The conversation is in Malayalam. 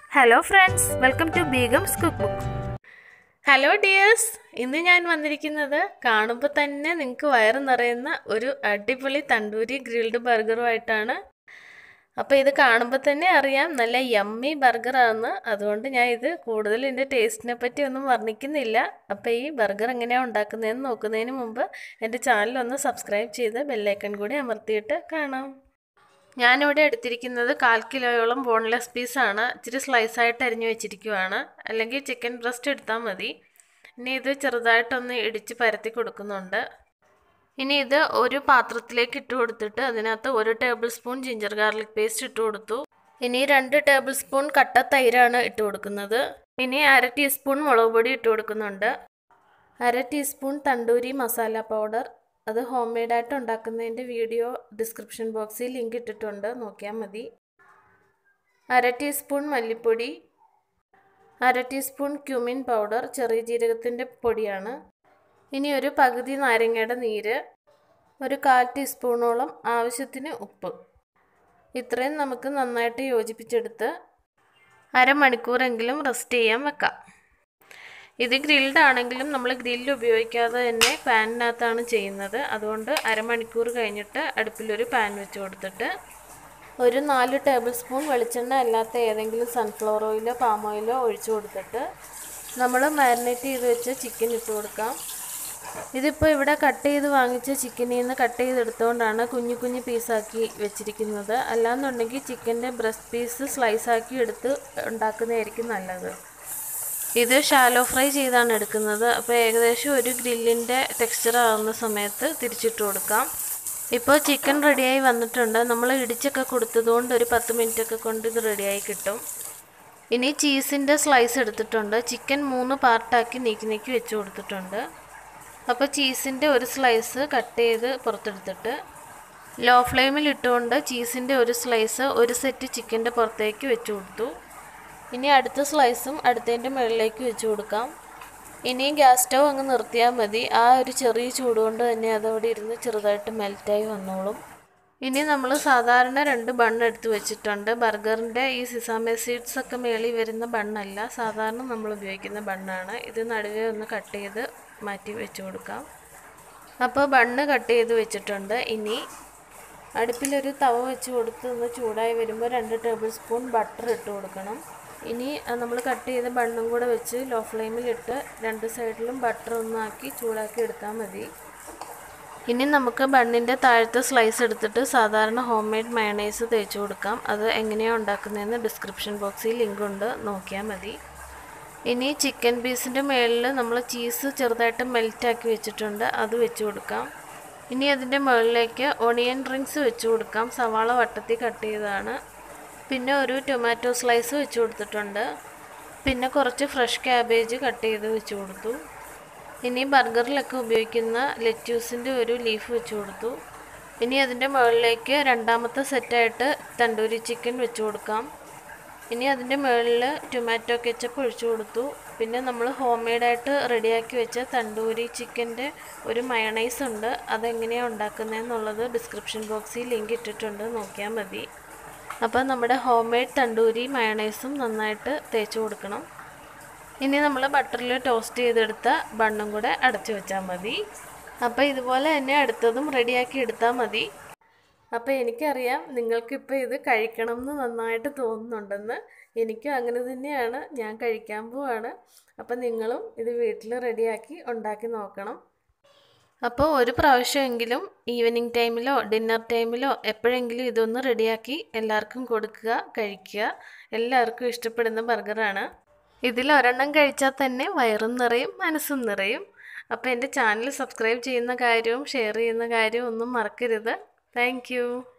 hello friends welcome to Begum's cook book hello dears ഇന്ന് ഞാൻ വന്നിരിക്കുന്നത് കാണുമ്പോൾ തന്നെ നിങ്ങൾക്ക് വയറ് നിറയുന്ന ഒരു അടിപൊളി തണ്ടൂരി ഗ്രിൽഡ് ബർഗറുമായിട്ടാണ് അപ്പോൾ ഇത് കാണുമ്പോൾ തന്നെ അറിയാം നല്ല യമ്മി ബർഗറാണ് അതുകൊണ്ട് ഞാൻ ഇത് കൂടുതൽ ഇതിൻ്റെ ടേസ്റ്റിനെ പറ്റി ഒന്നും വർണ്ണിക്കുന്നില്ല അപ്പോൾ ഈ ബർഗർ എങ്ങനെയാണ് ഉണ്ടാക്കുന്നതെന്ന് നോക്കുന്നതിന് മുമ്പ് എൻ്റെ ചാനൽ ഒന്ന് സബ്സ്ക്രൈബ് ചെയ്ത് ബെല്ലൈക്കൺ കൂടി അമർത്തിയിട്ട് കാണാം ഞാനിവിടെ എടുത്തിരിക്കുന്നത് കാൽ കിലോയോളം ബോൺലെസ് പീസാണ് ഇച്ചിരി സ്ലൈസായിട്ട് അരിഞ്ഞു വെച്ചിരിക്കുവാണ് അല്ലെങ്കിൽ ചിക്കൻ ബ്രസ്റ്റ് എടുത്താൽ മതി ഇനി ഇത് ചെറുതായിട്ടൊന്ന് ഇടിച്ച് പരത്തി കൊടുക്കുന്നുണ്ട് ഇനി ഇത് ഒരു പാത്രത്തിലേക്ക് ഇട്ട് കൊടുത്തിട്ട് അതിനകത്ത് ഒരു tablespoon ginger garlic paste ഇട്ട് കൊടുത്തു ഇനി രണ്ട് ടേബിൾ സ്പൂൺ കട്ട തൈരാണ് ഇട്ട് കൊടുക്കുന്നത് ഇനി അര ടീസ്പൂൺ മുളക് പൊടി ഇട്ട് കൊടുക്കുന്നുണ്ട് അര ടീസ്പൂൺ തണ്ടൂരി മസാല പൗഡർ അത് ഹോം മെയ്ഡായിട്ട് ഉണ്ടാക്കുന്നതിൻ്റെ വീഡിയോ ഡിസ്ക്രിപ്ഷൻ ബോക്സിൽ ലിങ്ക് ഇട്ടിട്ടുണ്ട് നോക്കിയാൽ മതി അര ടീസ്പൂൺ മല്ലിപ്പൊടി അര ടീസ്പൂൺ ക്യുമിൻ പൗഡർ ചെറിയ ജീരകത്തിൻ്റെ പൊടിയാണ് ഇനി ഒരു പകുതി നാരങ്ങയുടെ നീര് ഒരു കാൽ ടീസ്പൂണോളം ആവശ്യത്തിന് ഉപ്പ് ഇത്രയും നമുക്ക് നന്നായിട്ട് യോജിപ്പിച്ചെടുത്ത് അരമണിക്കൂറെങ്കിലും റെസ്റ്റ് ചെയ്യാൻ വെക്കാം ഇത് ഗ്രിൽഡ് ആണെങ്കിലും നമ്മൾ ഗ്രില്ല് ഉപയോഗിക്കാതെ തന്നെ പാനിനകത്താണ് ചെയ്യുന്നത് അതുകൊണ്ട് അരമണിക്കൂർ കഴിഞ്ഞിട്ട് അടുപ്പിലൊരു പാൻ വെച്ച് കൊടുത്തിട്ട് ഒരു നാല് ടേബിൾ സ്പൂൺ വെളിച്ചെണ്ണ അല്ലാത്ത ഏതെങ്കിലും സൺഫ്ലവർ ഓയിലോ പാം ഓയിലോ ഒഴിച്ചു കൊടുത്തിട്ട് നമ്മൾ മാരിനേറ്റ് ചെയ്ത് വെച്ച ചിക്കൻ ഇട്ട് കൊടുക്കാം ഇതിപ്പോൾ ഇവിടെ കട്ട് ചെയ്ത് വാങ്ങിച്ച ചിക്കനിൽ നിന്ന് കട്ട് ചെയ്തെടുത്തുകൊണ്ടാണ് കുഞ്ഞു കുഞ്ഞു പീസാക്കി വെച്ചിരിക്കുന്നത് അല്ലാന്നുണ്ടെങ്കിൽ ചിക്കൻ്റെ ബ്രസ്റ്റ് പീസ് സ്ലൈസാക്കി എടുത്ത് ഉണ്ടാക്കുന്നതായിരിക്കും നല്ലത് ഇത് ഷാലോ ഫ്രൈ ചെയ്താണ് എടുക്കുന്നത് അപ്പോൾ ഏകദേശം ഒരു ഗ്രില്ലിൻ്റെ ടെക്സ്ചർ ആകുന്ന സമയത്ത് തിരിച്ചിട്ട് കൊടുക്കാം ഇപ്പോൾ ചിക്കൻ റെഡിയായി വന്നിട്ടുണ്ട് നമ്മൾ ഇടിച്ചൊക്കെ കൊടുത്തതുകൊണ്ട് ഒരു പത്ത് മിനിറ്റൊക്കെ കൊണ്ട് ഇത് റെഡിയായി കിട്ടും ഇനി ചീസിൻ്റെ സ്ലൈസ് എടുത്തിട്ടുണ്ട് ചിക്കൻ മൂന്ന് പാർട്ടാക്കി നീക്കി നീക്കി വെച്ച് കൊടുത്തിട്ടുണ്ട് അപ്പോൾ ചീസിൻ്റെ ഒരു സ്ലൈസ് കട്ട് ചെയ്ത് പുറത്തെടുത്തിട്ട് ലോ ഫ്ലെയിമിൽ ഇട്ടുകൊണ്ട് ചീസിൻ്റെ ഒരു സ്ലൈസ് ഒരു സെറ്റ് ചിക്കൻ്റെ പുറത്തേക്ക് വെച്ച് കൊടുത്തു ഇനി അടുത്ത സ്ലൈസും അടുത്തതിൻ്റെ മുകളിലേക്ക് വെച്ച് കൊടുക്കാം ഇനിയും ഗ്യാസ് സ്റ്റൗ അങ്ങ് നിർത്തിയാൽ മതി ആ ഒരു ചെറിയ ചൂട് കൊണ്ട് തന്നെ അതവിടെ ഇരുന്ന് ചെറുതായിട്ട് മെൽറ്റായി വന്നോളും ഇനി നമ്മൾ സാധാരണ രണ്ട് ബൺ എടുത്ത് വെച്ചിട്ടുണ്ട് ബർഗറിൻ്റെ ഈ സിസാമേ സീഡ്സ് ഒക്കെ മേളിൽ വരുന്ന ബണ്ണല്ല സാധാരണ നമ്മൾ ഉപയോഗിക്കുന്ന ബണ്ണാണ് ഇത് നടുവേ ഒന്ന് കട്ട് ചെയ്ത് മാറ്റി വെച്ച് കൊടുക്കാം അപ്പോൾ ബണ്ണ് കട്ട് ചെയ്ത് വെച്ചിട്ടുണ്ട് ഇനി അടുപ്പിലൊരു തവ വെച്ച് കൊടുത്ത് ഒന്ന് ചൂടായി വരുമ്പോൾ രണ്ട് ടേബിൾ സ്പൂൺ ബട്ടർ ഇട്ട് കൊടുക്കണം ഇനി നമ്മൾ കട്ട് ചെയ്ത ബണ്ണും കൂടെ വെച്ച് ലോ ഫ്ലെയിമിലിട്ട് രണ്ട് സൈഡിലും ബട്ടർ ഒന്നാക്കി ചൂടാക്കി എടുത്താൽ മതി ഇനി നമുക്ക് ബണ്ണിൻ്റെ താഴത്തെ സ്ലൈസ് എടുത്തിട്ട് സാധാരണ ഹോം മെയ്ഡ് മയണൈസ് തേച്ച് കൊടുക്കാം അത് എങ്ങനെയാണ് ഉണ്ടാക്കുന്നതെന്ന് ഡിസ്ക്രിപ്ഷൻ ബോക്സിൽ ലിങ്ക് ഉണ്ട് നോക്കിയാൽ മതി ഇനി ചിക്കൻ പീസിൻ്റെ മുകളിൽ നമ്മൾ ചീസ് ചെറുതായിട്ട് മെൽറ്റാക്കി വെച്ചിട്ടുണ്ട് അത് വെച്ച് കൊടുക്കാം ഇനി അതിൻ്റെ മുകളിലേക്ക് ഒണിയൻ റിങ്സ് വെച്ച് കൊടുക്കാം സവാള വട്ടത്തിൽ കട്ട് ചെയ്തതാണ് പിന്നെ ഒരു ടൊമാറ്റോ സ്ലൈസ് വെച്ച് കൊടുത്തിട്ടുണ്ട് പിന്നെ കുറച്ച് ഫ്രഷ് ക്യാബേജ് കട്ട് ചെയ്ത് വെച്ച് കൊടുത്തു ഇനി ബർഗറിലൊക്കെ ഉപയോഗിക്കുന്ന ലെറ്റ്യൂസിൻ്റെ ഒരു ലീഫ് വെച്ച് കൊടുത്തു ഇനി അതിൻ്റെ മുകളിലേക്ക് രണ്ടാമത്തെ സെറ്റായിട്ട് തണ്ടൂരി ചിക്കൻ വെച്ച് കൊടുക്കാം ഇനി അതിൻ്റെ മുകളിൽ ടൊമാറ്റോ കെച്ചപ്പ് ഒഴിച്ചു കൊടുത്തു പിന്നെ നമ്മൾ ഹോം മെയ്ഡായിട്ട് റെഡിയാക്കി വെച്ച തണ്ടൂരി ചിക്കൻ്റെ ഒരു മയണൈസ് ഉണ്ട് അതെങ്ങനെയാണ് ഉണ്ടാക്കുന്നതെന്നുള്ളത് ഡിസ്ക്രിപ്ഷൻ ബോക്സിൽ ലിങ്ക് ഇട്ടിട്ടുണ്ട് നോക്കിയാൽ മതി അപ്പോൾ നമ്മുടെ ഹോം മെയ്ഡ് തണ്ടൂരി മയണൈസും നന്നായിട്ട് തേച്ച് കൊടുക്കണം ഇനി നമ്മൾ ബട്ടറിൽ ടോസ്റ്റ് ചെയ്തെടുത്ത ബണ്ണും കൂടെ അടച്ചു വെച്ചാൽ മതി അപ്പോൾ ഇതുപോലെ തന്നെ അടുത്തതും റെഡിയാക്കി എടുത്താൽ മതി അപ്പോൾ എനിക്കറിയാം നിങ്ങൾക്കിപ്പോൾ ഇത് കഴിക്കണം എന്ന് നന്നായിട്ട് തോന്നുന്നുണ്ടെന്ന് എനിക്കും അങ്ങനെ തന്നെയാണ് ഞാൻ കഴിക്കാൻ പോവാണ് അപ്പോൾ നിങ്ങളും ഇത് വീട്ടിൽ റെഡിയാക്കി ഉണ്ടാക്കി നോക്കണം അപ്പോൾ ഒരു പ്രാവശ്യമെങ്കിലും ഈവനിങ് ടൈമിലോ ഡിന്നർ ടൈമിലോ എപ്പോഴെങ്കിലും ഇതൊന്ന് റെഡിയാക്കി എല്ലാവർക്കും കൊടുക്കുക കഴിക്കുക എല്ലാവർക്കും ഇഷ്ടപ്പെടുന്ന ബർഗറാണ് ഇതിൽ ഒരെണ്ണം കഴിച്ചാൽ തന്നെ വയറും നിറയും മനസ്സും നിറയും അപ്പോൾ എൻ്റെ ചാനൽ സബ്സ്ക്രൈബ് ചെയ്യുന്ന കാര്യവും ഷെയർ ചെയ്യുന്ന കാര്യവും ഒന്നും മറക്കരുത് താങ്ക്